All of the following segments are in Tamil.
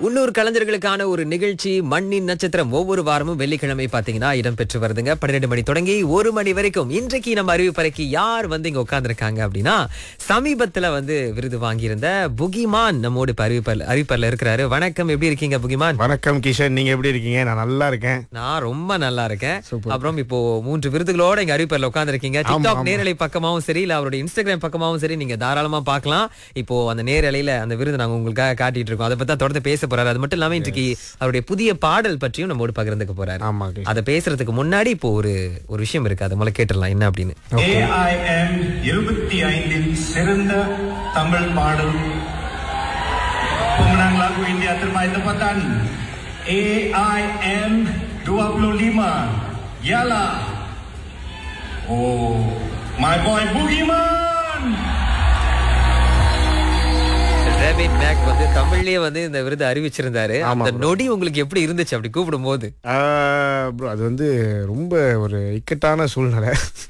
உள்ளூர் கலைஞர்களுக்கான ஒரு நிகழ்ச்சி மண்ணின் நட்சத்திரம் ஒவ்வொரு வாரமும் வெள்ளிக்கிழமை பாத்தீங்கன்னா இடம்பெற்று வருதுங்க பன்னிரெண்டு மணி தொடங்கி ஒரு மணி வரைக்கும் இன்றைக்கு நம்ம அறிவிப்பறைக்கு யார் வந்து இங்க உட்கார்ந்துருக்காங்க அப்படின்னா சமீபத்துல வந்து விருது வாங்கியிருந்த புகிமான் நம்மோடு இப்ப அறிவிப்பல் அறிவிப்பர்ல இருக்கிறாரு வணக்கம் எப்படி இருக்கீங்க புகிமான் வணக்கம் கிஷன் நீங்க எப்படி இருக்கீங்க நான் நல்லா இருக்கேன் நான் ரொம்ப நல்லா இருக்கேன் அப்புறம் இப்போ மூன்று விருதுகளோட இங்க அறிவிப்பர்ல உட்கார்ந்துருக்கீங்க டிக்டாக் நேரலை பக்கமாவும் சரி இல்ல அவருடைய இன்ஸ்டாகிராம் பக்கமாவும் சரி நீங்க தாராளமா பார்க்கலாம் இப்போ அந்த நேரலையில அந்த விருது நாங்க உங்களுக்காக காட்டிட்டு இருக்கோம் அதை பத்தி தான் தொடர்ந்து பேச போறாரு அது மட்டும் இல்லாம இன்றைக்கு அவருடைய புதிய பாடல் பற்றியும் நம்மோடு பகிர்ந்துக்க போறாரு ஆமா கிஷன் அதை பேசுறதுக்கு முன்னாடி இப்போ ஒரு ஒரு விஷயம் இருக்கு அதை முதல்ல கேட்டுடலாம் என்ன அப்படின்னு ஏஐஎம் இருபத்தி ஐந்தின் சிறந்த தமிழ் பாடல் pemenang lagu India terbaik tempatan AIM 25 ialah Oh my boy Bugiman rapid மேக் வந்து தமிழ்லயே வந்து இந்த விருது அறிவிச்சிருந்தாரு அந்த நொடி உங்களுக்கு எப்படி இருந்துச்சு அப்படி கூப்பிடும் போது ப்ரோ அது வந்து ரொம்ப ஒரு இக்கட்டான சூழ்நிலை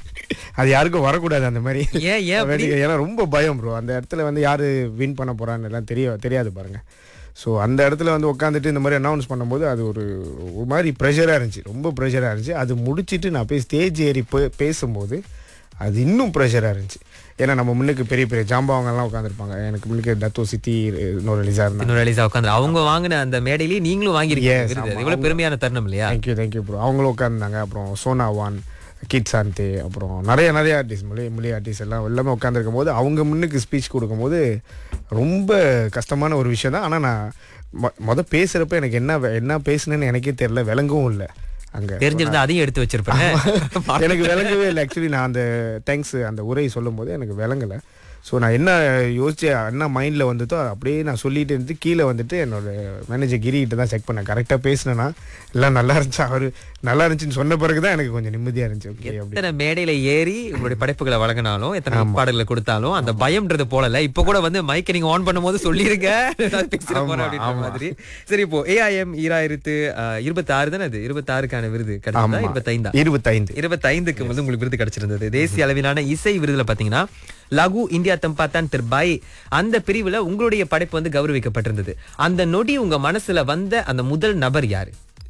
அது யாருக்கும் வரக்கூடாது அந்த மாதிரி ஏன் ஏன் அப்படி? ஏன்னா ரொம்ப பயம் ப்ரோ அந்த இடத்துல வந்து யாரு வின் பண்ண போறான்னு எல்லாம் தெரிய தெரியாது பாருங்க ஸோ அந்த இடத்துல வந்து உட்காந்துட்டு இந்த மாதிரி அனௌன்ஸ் பண்ணும்போது அது ஒரு ஒரு மாதிரி ப்ரெஷராக இருந்துச்சு ரொம்ப ப்ரெஷராக இருந்துச்சு அது முடிச்சிட்டு நான் போய் ஸ்டேஜ் ஏறி பே- பேசும்போது அது இன்னும் ப்ரெஷராக இருந்துச்சு ஏன்னா நம்ம முன்னுக்கு பெரிய பெரிய ஜாம்பவங்கள்லாம் உட்காந்துருப்பாங்க எனக்கு முன்னுக்கு தத்தோ சித்தி இன்னொரு லிசா இருந்தாங்க இன்னொரு ரிலீஸ் உட்காந்து அவங்க வாங்கின அந்த மேடையிலேயே நீங்களும் வாங்கிருக்கீங்க Yes, விருது ஆமா. அது எவ்வளவு பெருமையான தருணம் இல்லையா தேங்க்யூ தேங்க்யூ ப்ரோ அவங்களும் உட்காந்துருந்தாங்க அப்புறம் சோனா வான் கிட் சாந்தே அப்புறம் நிறைய நிறைய ஆர்டிஸ்ட் மொழி மொழி ஆர்டிஸ்ட் எல்லாம் எல்லாமே உட்காந்துருக்கும் போது அவங்க முன்னுக்கு ஸ்பீச் கொடுக்கும்போது ரொம்ப கஷ்டமான ஒரு விஷயம் தான் ஆனால் நான் மொ- மொத பேசுகிறப்ப எனக்கு என்ன வே- என்ன பேசுனேன்னு எனக்கே தெரியல விளங்கவும் இல்லை அங்கே தெரிஞ்சிருந்தா அதையும் எடுத்து வச்சிருப்பேன் எனக்கு விளங்கவே இல்லை ஆக்சுவலி நான் அந்த தேங்க்ஸ் அந்த உரை சொல்லும்போது எனக்கு விளங்கலை ஸோ நான் என்ன யோசிச்சு என்ன மைண்டில் வந்துட்டோ அதை அப்படியே நான் சொல்லிட்டு இருந்து கீழே வந்துட்டு என்னோட மேனேஜர் கிரிகிட்ட தான் செக் பண்ணேன் கரெக்டாக பேசினேன்னா எல்லாம் நல்லா இருந்துச்சு அவர் நல்லா இருந்துச்சுன்னு சொன்ன பிறகு தான் எனக்கு கொஞ்சம் நிம்மதியாக இருந்துச்சு ஓகே அப்படி எத்தனை மேடையில ஏறி உங்களுடைய படைப்புகளை வழங்கினாலும் எத்தனை பாடல்களை கொடுத்தாலும் அந்த பயம்ன்றது போலல இப்ப கூட வந்து மைக்க நீங்க ஆன் பண்ணும்போது சொல்லிருங்க நான் பேசிட போறேன் அப்படின்ற மாதிரி சரி இப்போ ஏஐஎம் ஈராயிரத்து இருபத்தி ஆறு தானே அது இருபத்தி ஆறுக்கான விருது கிடைச்சதா இருபத்தைந்தா இருபத்தைந்து இருபத்தைந்துக்கு வந்து உங்களுக்கு விருது கிடைச்சிருந்தது தேசிய அளவிலான இசை விருதுல பாத்தீங்கன்னா லகு இந்தியா தம்பாத்தான் திருபாய் அந்த பிரிவுல உங்களுடைய படைப்பு வந்து கௌரவிக்கப்பட்டிருந்தது அந்த நொடி உங்க மனசுல வந்த அந்த முதல் நபர் யாரு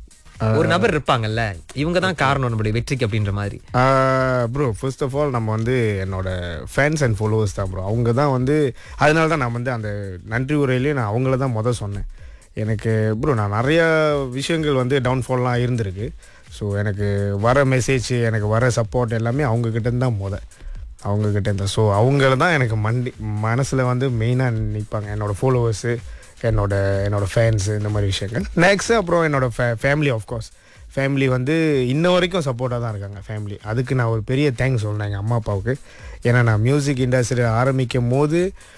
ஒரு நபர் இருப்பாங்கல்ல இவங்க தான் காரணம் நம்மளுடைய வெற்றிக்கு அப்படின்ற மாதிரி ப்ரோ ஃபர்ஸ்ட் ஆஃப் ஆல் நம்ம வந்து என்னோட ஃபேன்ஸ் அண்ட் ஃபாலோவர்ஸ் தான் ப்ரோ அவங்க தான் வந்து அதனால தான் நான் வந்து அந்த நன்றி உரையிலேயே நான் அவங்கள தான் மொதல் சொன்னேன் எனக்கு ப்ரோ நான் நிறையா விஷயங்கள் வந்து டவுன்ஃபால்லாம் இருந்திருக்கு ஸோ எனக்கு வர மெசேஜ் எனக்கு வர சப்போர்ட் எல்லாமே அவங்கக்கிட்ட தான் முத அவங்கக்கிட்ட இருந்தா ஸோ அவங்கள தான் எனக்கு மண்டி மனசில் வந்து மெயினாக நிற்பாங்க என்னோட ஃபாலோவர்ஸு என்னோட என்னோட ஃபேன்ஸு இந்த மாதிரி விஷயங்கள் நெக்ஸ்ட் அப்புறம் என்னோட ஃபே ஃபேமிலி ஆஃப்கோர்ஸ் ஃபேமிலி வந்து இன்ன வரைக்கும் சப்போர்ட்டாக தான் இருக்காங்க ஃபேமிலி அதுக்கு நான் ஒரு பெரிய தேங்க்ஸ் சொல்லணும் எங்கள் அம்மா அப்பாவுக்கு ஏன்னா நான் மியூசிக் இண்டஸ்ட்ரி ஆரம்பிக்கும் போது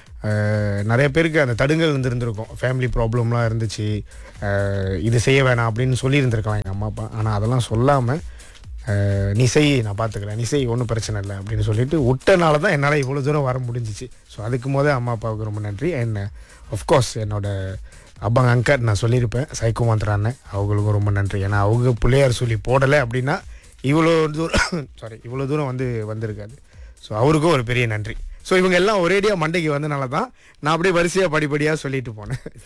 அஹ், நிறைய பேருக்கு அந்த தடுங்கல் இருந்திருந்திருக்கும் ஃபேமிலி ப்ராப்ளம்லாம் இருந்துச்சு அஹ், இது செய்ய வேணாம் அப்படின்னு சொல்லியிருந்திருக்கலாம் எங்கள் அம்மா அப்பா ஆனால் அதெல்லாம் சொல்லாமல் அஹ், நீ செய் நான் பார்த்துக்கிறேன் நீ செய் ஒன்றும் பிரச்சனை இல்லை அப்படின்னு சொல்லிட்டு விட்டனால தான் என்னால் இவ்வளோ தூரம் வர முடிஞ்சிச்சு ஸோ அதுக்கு போதே அம்மா அப்பாவுக்கு ரொம்ப நன்றி அண்ட் ஆஃப்கோர்ஸ் என்னோட அப்பாங்க அங்கர் நான் சொல்லியிருப்பேன் சைக்கோ அண்ணன் அவங்களுக்கும் ரொம்ப நன்றி ஏன்னா அவங்க பிள்ளையார் சொல்லி போடலை அப்படின்னா இவ்வளோ தூரம் சாரி இவ்வளோ தூரம் வந்து வந்திருக்காது ஸோ அவருக்கும் ஒரு பெரிய நன்றி ஸோ இவங்க எல்லாம் ஒரேடியாக மண்டைக்கு வந்தனால தான் நான் அப்படியே வரிசையாக படிப்படியாக சொல்லிட்டு போனேன்